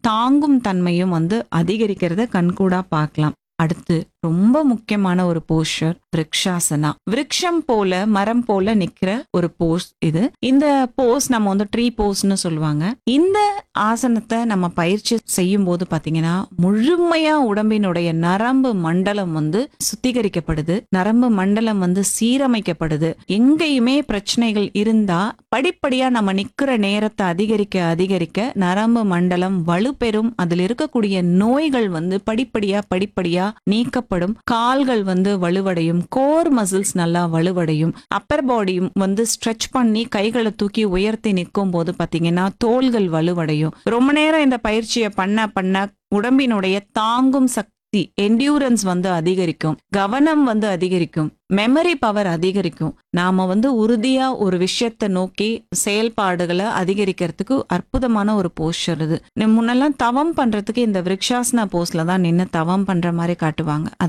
தாங்கும் தன்மையும் வந்து அதிகரிக்கிறத கண்கூடா பார்க்கலாம் அடுத்து ரொம்ப முக்கியமான ஒரு போஸ்டர் விரக்ஷாசனா விருட்சம் போல மரம் போல நிக்கிற ஒரு போஸ் இது இந்த போஸ் நம்ம வந்து ட்ரீ போஸ்னு சொல்லுவாங்க இந்த ஆசனத்தை நம்ம பயிற்சி செய்யும் போது பாத்தீங்கன்னா முழுமையா உடம்பினுடைய நரம்பு மண்டலம் வந்து சுத்திகரிக்கப்படுது நரம்பு மண்டலம் வந்து சீரமைக்கப்படுது எங்கேயுமே பிரச்சனைகள் இருந்தா படிப்படியா நம்ம நிக்கிற நேரத்தை அதிகரிக்க அதிகரிக்க நரம்பு மண்டலம் வலுப்பெறும் அதில் இருக்கக்கூடிய நோய்கள் வந்து படிப்படியா படிப்படியா நீக்கப்படும் கால்கள் வந்து வலுவடையும் கோர் மசில்ஸ் நல்லா வலுவடையும் அப்பர் பாடியும் வந்து ஸ்ட்ரெச் பண்ணி கைகளை தூக்கி உயர்த்தி நிற்கும் போது பாத்தீங்கன்னா தோள்கள் வலுவடையும் ரொம்ப நேரம் இந்த பயிற்சியை பண்ண பண்ண உடம்பினுடைய தாங்கும் சக்தி என்டியூரன்ஸ் வந்து அதிகரிக்கும் கவனம் வந்து அதிகரிக்கும் மெமரி பவர் அதிகரிக்கும் நாம வந்து உறுதியா ஒரு விஷயத்தை நோக்கி செயல்பாடுகளை அதிகரிக்கிறதுக்கு அற்புதமான ஒரு போஸ்டர் இது முன்னெல்லாம் தவம் பண்றதுக்கு இந்த விரக்ஷாசனா போஸ்ல தான் நின்று தவம் பண்ற மாதிரி காட்டுவாங்க